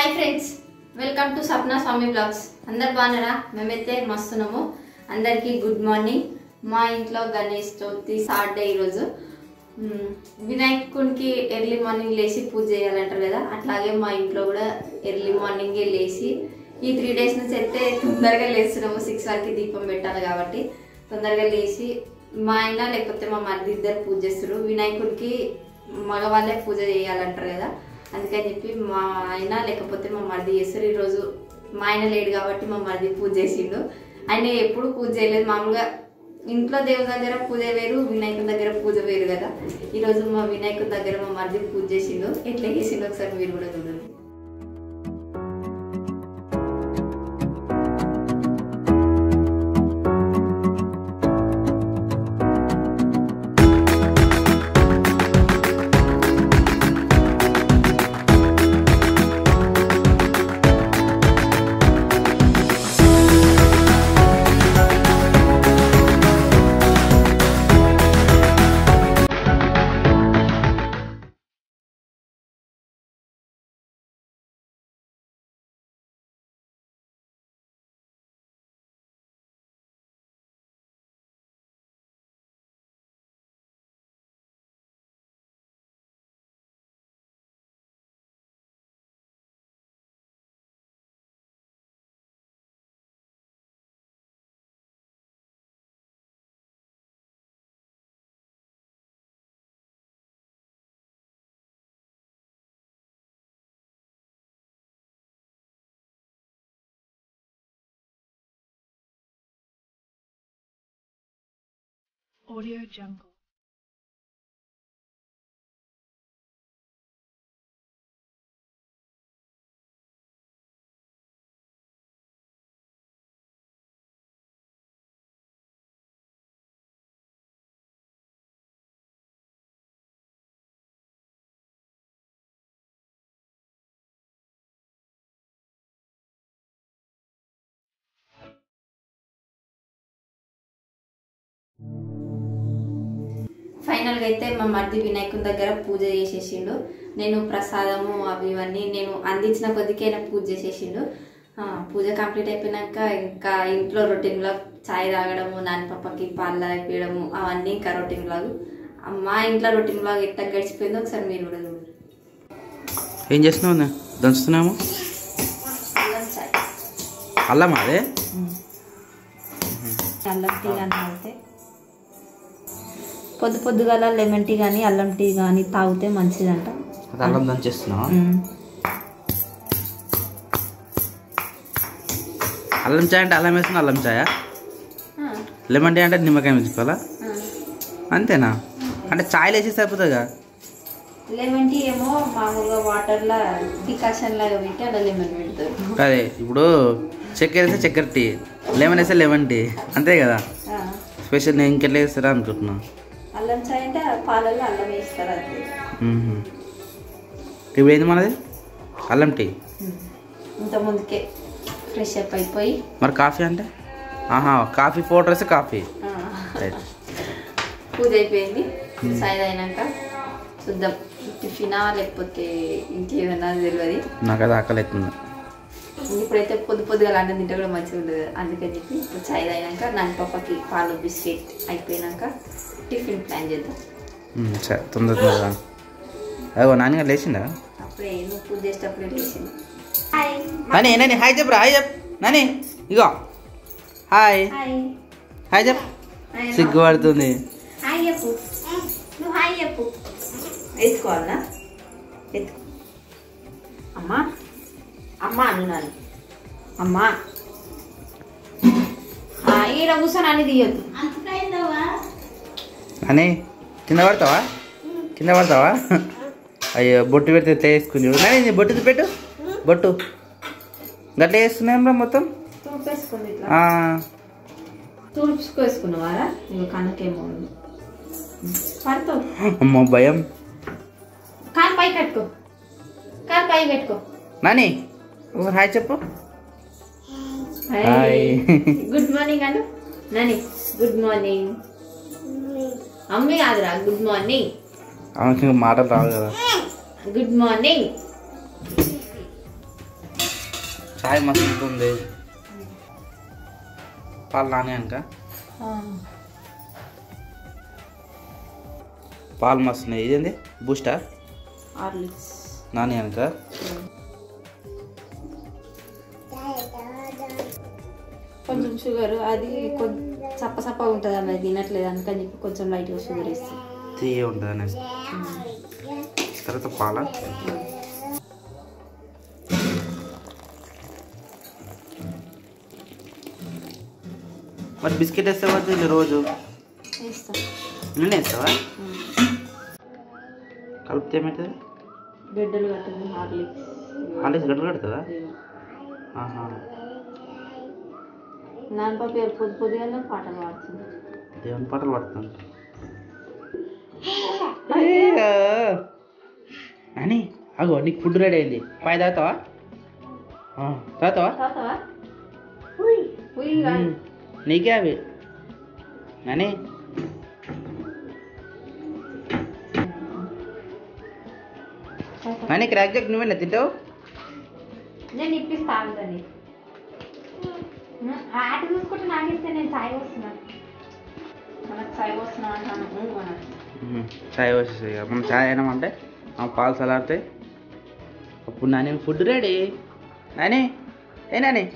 Hi friends welcome to Sapna Swami blogs అందరు బాగున్నారా మేమైతే మస్తున్నాము అందరికీ గుడ్ మార్నింగ్ మా ఇంట్లో గణేష్ చవితి సాటర్డే ఈరోజు మ్, వినాయకునికి ఎర్లీ మార్నింగ్ లేచి పూజ చేయాలంటారు కదా అట్లాగే మా ఇంట్లో కూడా ఎర్లీ మార్నింగే లేచి ఈ త్రీ డేస్ నుంచి అయితే తొందరగా లేస్తున్నాము సిక్స్ వరకు దీపం పెట్టాలి కాబట్టి తొందరగా లేచి మా ఆయన లేకపోతే మా మరిది ఇద్దరు పూజ చేస్తారు వినాయకుడికి మగవాళ్ళే పూజ చేయాలంటారు కదా అందుకని చెప్పి మా ఆయన లేకపోతే మా మరిది చేస్తారు ఈరోజు మా ఆయన లేడు కాబట్టి మా మరిది పూజ చేసిండు ఆయన ఎప్పుడు పూజ చేయలేదు మామూలుగా ఇంట్లో దేవుని దగ్గర పూజ వేరు వినాయకుని దగ్గర పూజ వేరు కదా ఈరోజు మా వినాయకుని దగ్గర మా మరిది పూజ చేసిండు ఎట్లా చేసిండు ఒకసారి మీరు కూడా చూడండి Audio Jungle. ఫైనల్గా అయితే మా మరిది వినాయకుని దగ్గర పూజ చేసేసిండు నేను ప్రసాదము అవి ఇవన్నీ నేను అందించిన కొద్దికైనా పూజ చేసేసిండు ఆ, పూజ కంప్లీట్ అయిపోయినాక ఇంకా ఇంట్లో రొటీన్ బ్లాగ్ చాయ్ తాగడము నాన్న పప్పకి పాలు తాగిపోయడము అవన్నీ ఇంకా రొటీన్ బ్లాగ్ మా ఇంట్లో రొటీన్ బ్లాగ్ ఎట్లా గడిచిపోయిందో ఒకసారి మీరు కూడా చూడండి ఏం చేస్తున్నావు అన్న? దంచుతున్నాము అల్లం చాయ్ అల్లం అదే అల్లం టీ కానీ తాగితే పొద్దు పొద్దుగల లెమన్ టీ కానీ అల్లం టీ కానీ తాగితే మంచిదంట అది అల్లం దంచేస్తున్నావా అల్లం చాయ్ అంటే అల్లం వేసిన అల్లం చాయా లెమన్ టీ అంటే నిమ్మకాయ వేసుకోవాలా అంతేనా అంటే చాయ్లు వేసేసి అయిపోతుందిగా లెమన్ టీ ఏమో మామూలుగా వాటర్లో డికాషన్ లాగా పెట్టి అలా లెమన్ పెడతారు అదే ఇప్పుడు చక్కెర వేస్తే చక్కెర టీ లెమన్ వేస్తే లెమన్ టీ అంతే కదా ఆ, స్పెషల్ నేను ఇంకెట్లా వేస్తారా అనుకుంటున్నా అల్లం చాయ్ అంటే ఆ పాలల్లో అల్లం వేస్తారు అంతే మ్మ్. ఇప్పుడు ఏంది మనది అల్లం టీ ఇంత ముందుకే ఫ్రెష్ అప్ అయిపోయి మరి కాఫీ అంటే ఆహా కాఫీ పౌడర్ వేస్తే కాఫీ ఆ, రైట్ పూజ అయిపోయింది సాయి అయినాక చూద్దాం టిఫినా లేకపోతే ఇంకేమైనా తెలియదు నాకు అది ఆకలి అవుతుంది ఇప్పుడైతే పొద్దు పొద్దుగా అన్నం తింటే కూడా మంచిగా ఉండదు అందుకని చెప్పి ఇప్పుడు చాయ్ తాగినాక నాన్న పాపకి పాలు బిస్కెట్ అయిపోయినాక టిఫిన్ ప్లాన్ చేద్దాం మ్మ్, సరే తొందర తొందరగా అదిగో నాన్నగారు లేచిందా అప్పుడే నువ్వు పూజ చేసేటప్పుడే లేచింది నాని నాని హాయ్ చెప్పు హాయ్ చెప్ నాని ఇగో హాయ్ హాయ్ హాయ్ చెప్ సిగ్గుపడుతుంది హాయ్ చెప్పు నువ్వు హాయ్ చెప్పు ఎత్తుకోవాలనా ఎత్తుకో అమ్మా అమ్మా అన్నాను అమ్మా ఆ, ఈడ కూర్చొని అన్ని తీయొద్దు అని కింద పడతావా కింద పడతావా అయ్యో బొట్టు పెడితే ఎట్లా వేసుకుని నాని నీ బొట్టు పెట్టు బొట్టు గట్ల వేస్తున్నాం రా మొత్తం తుడిపేసుకుంది ఇట్లా ఆ, తుడుచుకేసుకున్నావారా ఇక కనకేమో ఉంది. పడతావు అమ్మో భయం కాలు పై కట్టుకో కాలు పై పెట్టుకో నాని ఒకసారి హాయ్ చెప్పు హాయ్ గుడ్ మార్నింగ్ అను నాని గుడ్ మార్నింగ్ అమ్మి కాదురా గుడ్ మార్నింగ్ ఆమెకి ఇంకా మాటలు రావు కదా గుడ్ మార్నింగ్ చాయ్ మస్తు ఉంది పాలు నానే అనుక పాలు మస్తు ఉన్నాయి ఇదేంది బూస్టా హార్లిక్స్ నాని అనుక కొంచెం షుగర్ అది కొంచెం చప్ప చప్పగా ఉంటుంది అన్నది తినట్లేదు అందుకని చెప్పి కొంచెం లైట్గా షుగర్ వేస్తాం తీయ ఉంటుంది అనేసి తర్వాత పాల మరి బిస్కెట్ వేస్తావా దీన్ని రోజు వేస్తాం నిన్నే వేస్తావా కలిపితే ఏమవుతుంది బిడ్డలు కట్టదు హార్లిక్స్ హాలిడేస్ గడ్డలు కడుతుందా ఆహా నాన్న పాప ఇవాళ పొద్దు పొద్దుగానే పాటలు పాడుతుంది దేవుని పాటలు పడుతుంది అని అగో నీకు ఫుడ్ రెడీ అయింది పాయ తాగుతావా ఆ, తాగుతావా తాతావా ఉయ్ మ్మ్. నీకే అవి అని అని క్రాక్ జాక్ నువ్వేనా తింటావు నేను ఇప్పిస్తా ఆగుతుంది ఆట చూసుకుంటే నాకు ఇస్తే నేను చాయ్ వస్తున్నా మనకు చాయ్ వస్తున్నా అంటాను ఊ అన్నాడు. మ్మ్. చాయ్ వచ్చేసి మనం చాయ్ అయినామంటే ఆ పాలు చల్లారితే అప్పుడు నాని ఫుడ్ రెడీ నాని ఏ నాని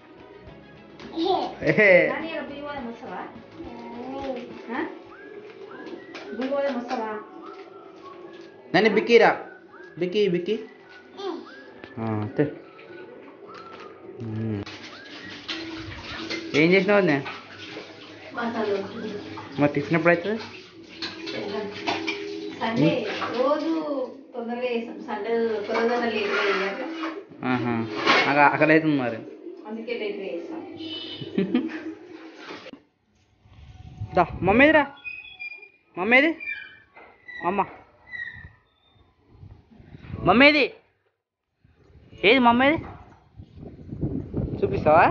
ఏహే. నాని, ఇలా బియ్యం పోదాం వస్తావా? ఆ? బియ్యం పోదాం వస్తావా? నాని బిక్కీరా బిక్కీ బిక్కీ ఆ, తే. మ్మ్. ఏం చేసినావు నేను మసాలా మరి టిఫిన్ ఎప్పుడు అవుతుంది సండే రోజు తొందరగా చేస్తాం సండే ఒక రోజు లేట్గా చేయాలి ఆహా. నాకు ఆకలి అవుతుంది మరి అందుకే లేట్గా చేస్తాం దా మమ్మీదిరా మమ్మీది అమ్మ మమ్మీది ఏది మమ్మీది చూపిస్తావా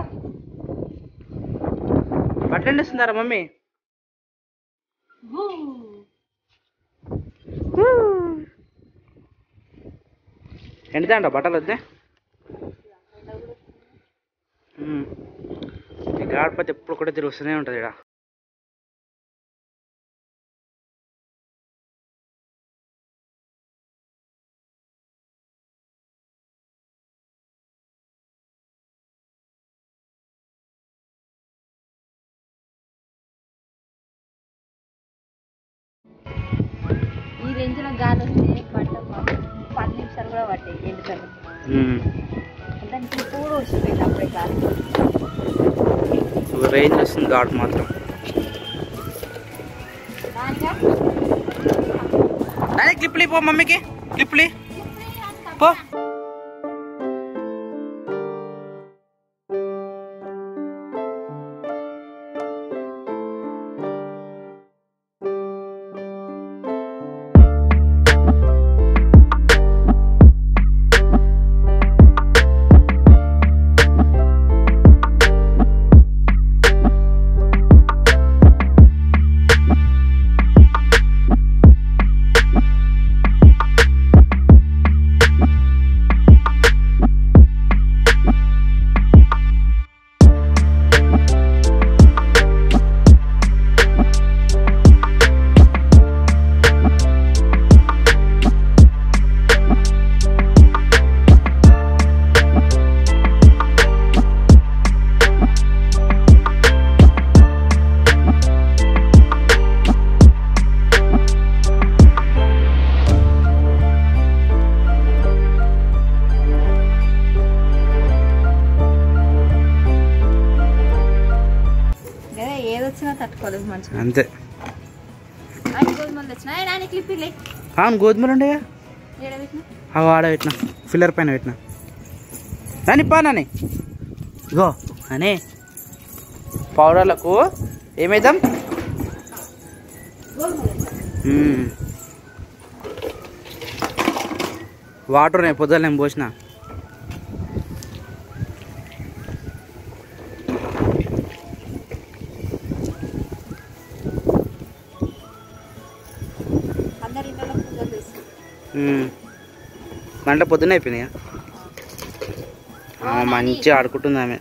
బట్టలు ఇస్తున్నారా మమ్మీ ఎండుతా బట్టలు వద్దే ఉమ్. ఈ గాడిపతి ఎప్పుడు కూడా తిరుగుతూనే ఉంటుంది ఇక్కడ ఈ రేంజ్లో గాలి వస్తే పట్ట పది నిమిషాలు కూడా పట్టాయి ఎండుకలు ఉమ్. దానికి ఇప్పుడు వచ్చిపోయింది అప్పుడే గాలి ఒక రేంజ్ వస్తుంది ఘాట్ మాత్రం దానిగా నాని క్లిప్లీ పో మమ్మీకి క్లిప్లీ పో అదే ఏదొచ్చినా తట్టుకోలేదు మంచిగా అంతే ఆయన గోధుమలు తెచ్చిన ఆయన ఆయన క్లిప్ లే అవును గోధుమలు ఉండేగా ఏడ పెట్టిన అవి ఆడ పెట్టిన ఫిల్లర్ పైన పెట్టిన దాని పా నాని ఇగో అని పౌడర్లకు ఏమైద్దాం మ్మ్. వాటర్ నేను పొద్దున్న నేను పోసిన అందరి ఇంట్లో పూజలు చేస్తాం మ్మ్. దాంట్లో పొద్దున్న అయిపోయినాయా ఆమె మంచిగా ఆడుకుంటుంది ఆమె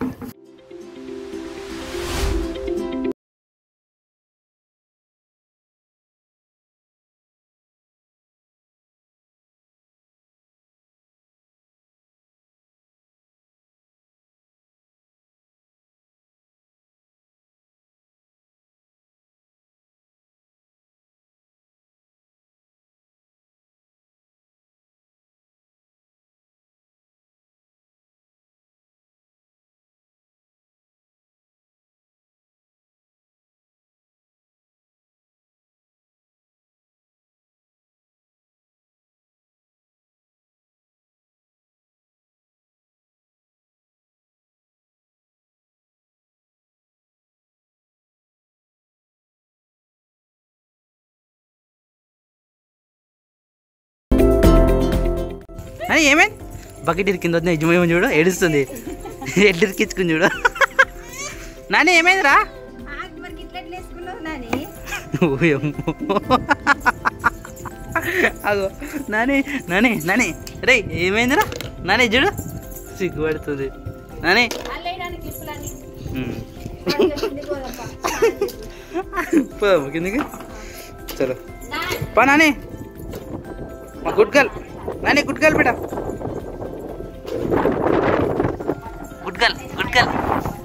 అని ఏమైంది బకెట్ ఇరికింది వద్దు నిజమేమో చూడు ఏడుస్తుంది ఎడ్లు ఇరికించుకుని చూడు నాని ఏమైందిరా ఓయమ్మో. అగో నాని నాని నాని రే ఏమైందిరా నాని చూడు సిగ్గుపడుతుంది నాని ఉమ్. పోదాము కిందికి చలో పా నాని మా good girl Nani good girl బేటా గుడ్ గర్ల్ గుడ్ గర్ల్